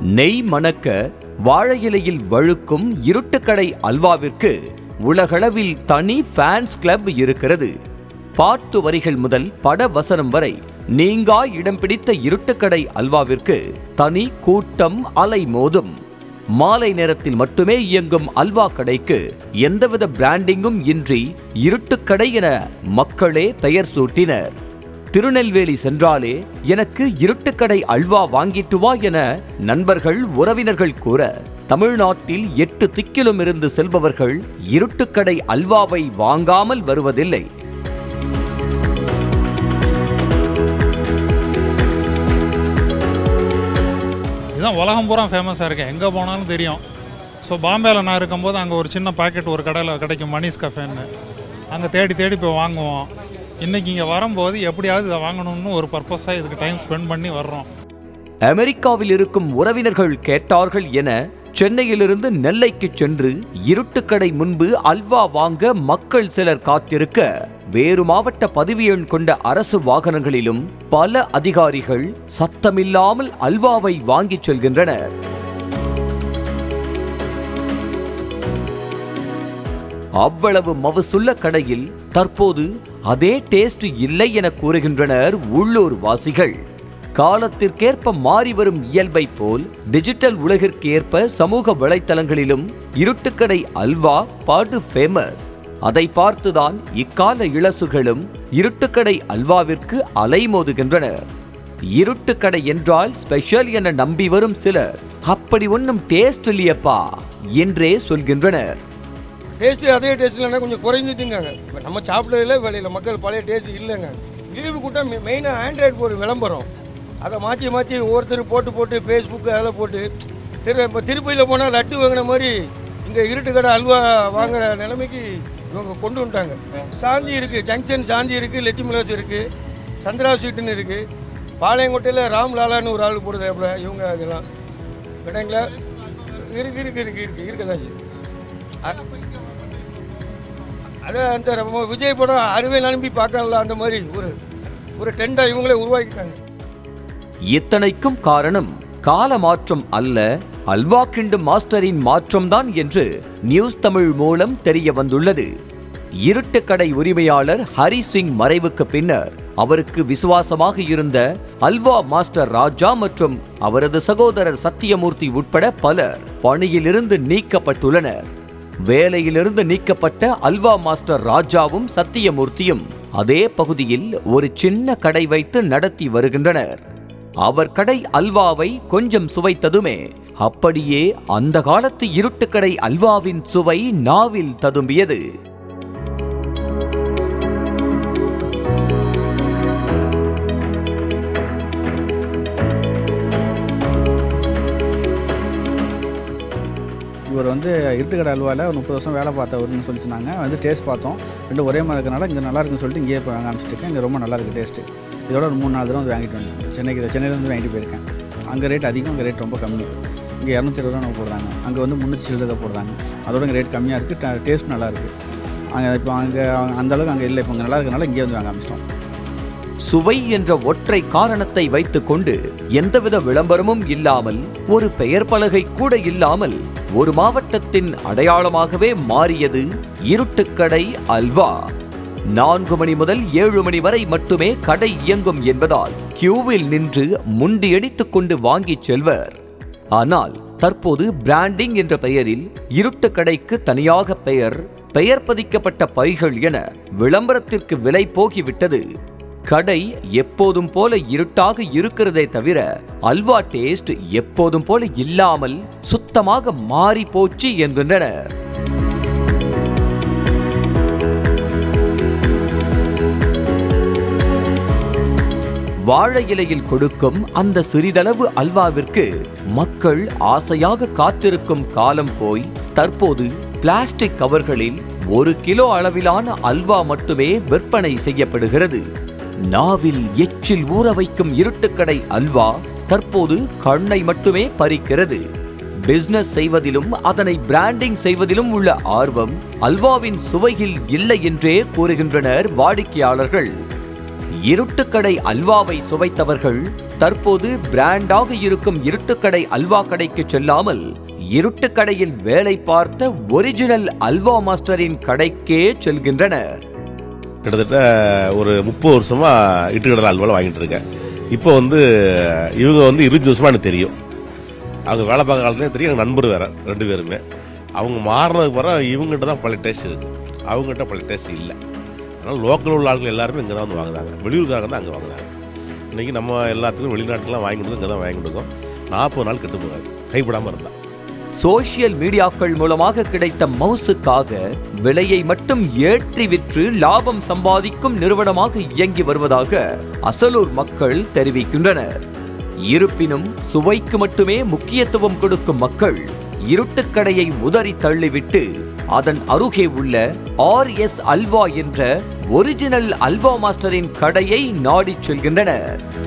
நெய் மணக்க வாழை இலையில் வழுக்கும் இருட்டுக்கடை அல்வாவிற்கு உலகளவில் தனி ஃபேன்ஸ் கிளப் இருக்கிறது பாட்டு வரிகள் முதல் பட வசனம் வரை நீங்கா இடம் பிடித்த இருட்டுக்கடை அல்வாவிற்கு தனி கூட்டம் அலை மோதும் மாலை நேரத்தில் மட்டுமே இயங்கும் அல்வா கடைக்கு எந்தவித பிராண்டிங்கும் இன்றி இருட்டுக்கடை என மக்களே பெயர் சூட்டினர் திருநெல்வேலி சென்றாலே எனக்கு இருட்டுக்கடை அல்வா வாங்கிட்டு வா என நண்பர்கள் உறவினர்கள் கூற தமிழ்நாட்டில் எட்டு திக்கிலும் இருந்து செல்பவர்கள் இருட்டுக்கடை அல்வாவை வாங்காமல் வருவதில்லை இதுதான் உலகம் பூரா ஃபேமஸாக இருக்கு எங்கே போனாலும் தெரியும் ஸோ பாம்பேயில் நான் இருக்கும்போது அங்கே ஒரு சின்ன பாக்கெட் ஒரு கடையில் கிடைக்கும் மணிஷ் கஃபேன்னு அங்கே தேடி தேடி போய் வாங்குவோம் இன்றைக்கி இங்கே வரும்போது எப்படியாவது இதை வாங்கணும்னு ஒரு பர்பஸாக இதுக்கு டைம் ஸ்பெண்ட் பண்ணி வர்றோம் அமெரிக்காவில் இருக்கும் உறவினர்கள் கேட்டார்கள் என சென்னையிலிருந்து நெல்லைக்கு சென்று இருட்டுக்கடை முன்பு அல்வா வாங்க மக்கள் சிலர் காத்திருக்க வேறு மாவட்ட பதிவு எண் கொண்ட அரசு வாகனங்களிலும் பல அதிகாரிகள் சத்தமில்லாமல் அல்வாவை வாங்கிச் செல்கின்றனர் அவ்வளவு மவுசுள்ள கடையில் தற்போது அதே டேஸ்ட் இல்லை என கூறுகின்றனர் உள்ளூர் வாசிகள் காலத்திற்கேற்ப மாறி வரும் இயல்பை போல் டிஜிட்டல் உலகிற்கு ஏற்ப சமூக வலைத்தளங்களிலும் இருட்டுக்கடை அல்வா பாடு ஃபேமஸ் அதை பார்த்துதான் இக்கால இளசுகளும் இருட்டுக்கடை அல்வாவிற்கு அலைமோதுகின்றனர் இருட்டுக்கடை என்றால் ஸ்பெஷல் என நம்பி வரும் சிலர் அப்படி ஒன்றும் டேஸ்ட் இல்லையப்பா என்றே சொல்கின்றனர் டேஸ்ட்டு அதே டேஸ்ட் இல்லைன்னா கொஞ்சம் குறைஞ்சிட்டுங்காங்க இப்போ நம்ம சாப்பிடல வெளியில் மக்கள் பழைய டேஸ்ட் இல்லைங்க லீவு கூட்டம் மெயினாக ஆண்ட்ராய்டு போடு விளம்பரம் அதை மாற்றி மாற்றி ஒவ்வொருத்தர் போட்டு போட்டு ஃபேஸ்புக்கு அதில் போட்டு திரு இப்போ திருப்பதியில் போனால் லட்டு வாங்கின மாதிரி இங்கே இருட்டு கடை அல்வா வாங்குற நிலைமைக்கு இவங்க கொண்டு வந்துட்டாங்க சாந்தி இருக்குது ஜங்ஷன் சாந்தி இருக்குது லட்சுமிலாஸ் இருக்குது சந்திரா ஸ்வீட்டுன்னு இருக்குது பாளையங்கோட்டையில் ராம் லாலான்னு ஒரு ஆள் போடுதாப்புல இவங்க அதெல்லாம் கடைங்களா இருக்கு இருக்கு இருக்கு இருக்கு இருக்கதான் செய்யுது. அது அந்த நம்ம விஜய் படம் அறுவை நம்பி பார்க்கல அந்த மாதிரி ஒரு ஒரு டெண்டாக இவங்களே உருவாக்கிட்டாங்க இத்தனைக்கும் காரணம் கால மாற்றம் அல்ல அல்வா கிண்டு மாஸ்டரின் மாற்றம்தான் என்று நியூஸ் தமிழ் மூலம் தெரிய வந்துள்ளது இருட்டுக்கடை உரிமையாளர் ஹரி சிங் மறைவுக்கு பின்னர் அவருக்கு விசுவாசமாக இருந்த அல்வா மாஸ்டர் ராஜா மற்றும் அவரது சகோதரர் சத்தியமூர்த்தி உட்பட பலர் பணியிலிருந்து நீக்கப்பட்டுள்ளனர் வேலையிலிருந்து நீக்கப்பட்ட அல்வா மாஸ்டர் ராஜாவும் சத்தியமூர்த்தியும் அதே பகுதியில் ஒரு சின்ன கடை வைத்து நடத்தி வருகின்றனர் அவர் கடை அல்வாவை கொஞ்சம் சுவைத்ததுமே அப்படியே அந்த காலத்து இருட்டுக்கடை அல்வாவின் சுவை நாவில் ததும்பியது இவர் வந்து இருட்டுக்கடை அல்வாவில் ஒரு முப்பது வருஷம் வேலை பார்த்தவர்னு சொல்லி சொன்னாங்க வந்து டேஸ்ட் பார்த்தோம் ரெண்டும் ஒரே மாதிரி இருக்கனால இங்கே நல்லா இருக்குன்னு சொல்லிட்டு இங்கேயே இப்போ வாங்க ஆரம்பிச்சிருக்கேன் இங்கே ரொம்ப நல்லா இருக்குது டேஸ்ட்டு இதோட ஒரு மூணு நாலு தடவை வந்து வாங்கிட்டு வந்தேன் சென்னைக்கு சென்னையிலேருந்து வாங்கிட்டு போயிருக்கேன் அங்கே ரேட் அதிகம் இங்கே ரேட் ரொம்ப கம்மி இங்கே இரநூத்தி இருபது ரூபா போடுறாங்க அங்கே வந்து முந்நூற்றி சில்லறை போடுறாங்க அதோட இங்கே ரேட் கம்மியாக இருக்குது டேஸ்ட் நல்லா இருக்குது அங்கே இப்போ அங்கே அந்த அளவுக்கு அங்கே இல்லை இப்போ இங்கே நல்லா இருக்கனால இங்கேயே வந்து வாங்க ஆரம்பிச்சிட்டோம் சுவை என்ற ஒற்றை காரணத்தை வைத்துக்கொண்டு எந்தவித விளம்பரமும் இல்லாமல் ஒரு பெயர் பலகை கூட இல்லாமல் ஒரு மாவட்டத்தின் அடையாளமாகவே மாறியது இருட்டுக்கடை அல்வா நான்கு மணி முதல் ஏழு மணி வரை மட்டுமே கடை இயங்கும் என்பதால் கியூவில் நின்று முண்டியடித்துக் கொண்டு வாங்கிச் செல்வர் ஆனால் தற்போது பிராண்டிங் என்ற பெயரில் இருட்டுக்கடைக்கு தனியாக பெயர் பெயர் பதிக்கப்பட்ட பைகள் என விளம்பரத்திற்கு விலை போகிவிட்டது கடை எப்போதும் போல இருட்டாக இருக்கிறதே தவிர அல்வா டேஸ்ட் எப்போதும் போல இல்லாமல் சுத்தமாக மாறி போச்சு என்கின்றனர் வாழை இலையில் கொடுக்கும் அந்த சிறிதளவு அல்வாவிற்கு மக்கள் ஆசையாக காத்திருக்கும் காலம் போய் தற்போது பிளாஸ்டிக் கவர்களில் ஒரு கிலோ அளவிலான அல்வா மட்டுமே விற்பனை செய்யப்படுகிறது நாவில் எச்சில் ஊற வைக்கும் இருட்டுக்கடை அல்வா தற்போது கண்ணை மட்டுமே பறிக்கிறது பிசினஸ் செய்வதிலும் அதனை பிராண்டிங் செய்வதிலும் உள்ள ஆர்வம் அல்வாவின் சுவையில் இல்லை என்றே கூறுகின்றனர் வாடிக்கையாளர்கள் இருட்டுக்கடை அல்வாவை சுவைத்தவர்கள் தற்போது பிராண்டாக இருக்கும் இருட்டுக்கடை அல்வா கடைக்கு செல்லாமல் இருட்டுக்கடையில் வேலை பார்த்த ஒரிஜினல் அல்வா மாஸ்டரின் கடைக்கே செல்கின்றனர் கிட்டத்தட்ட ஒரு முப்பது வருஷமா இட்டுக்கடலை அல்வாவில் வாங்கிட்டு இருக்கேன் இப்போ வந்து இவங்க வந்து இருபது வருஷமா எனக்கு தெரியும் அவங்க வேலை பார்க்குற காலத்துலேயே தெரியும் எனக்கு நண்பர் வேற ரெண்டு பேருமே அவங்க மாறினதுக்கு பிறகு இவங்ககிட்ட தான் பழைய டேஸ்ட் இருக்கு அவங்ககிட்ட பழைய டேஸ்ட் இல்லை அதனால் லோக்கல் உள்ள ஆட்கள் எல்லாருமே இங்கே தான் வந்து வாங்குறாங்க வெளியூர்காரங்க தான் அங்கே வாங்குறாங்க இன்றைக்கி நம்ம எல்லாத்துக்கும் வெளிநாட்டுலாம் வாங்கி கொடுத்து இங்கே தான் வாங்கி கொடுக்கோம் நாற்பது நாள் கெட்டு போகாது கைப்படாமல் இருந்தால் சோஷியல் மீடியாக்கள் மூலமாக கிடைத்த மவுசுக்காக விலையை மட்டும் ஏற்றி விற்று லாபம் சம்பாதிக்கும் நிறுவனமாக இயங்கி வருவதாக அசலூர் மக்கள் தெரிவிக்கின்றனர் இருப்பினும் சுவைக்கு மட்டுமே முக்கியத்துவம் கொடுக்கும் மக்கள் இருட்டுக்கடையை உதறி தள்ளிவிட்டு அதன் அருகே உள்ள ஆர் எஸ் அல்வா என்ற ஒரிஜினல் அல்வா மாஸ்டரின் கடையை நாடிச் செல்கின்றனர்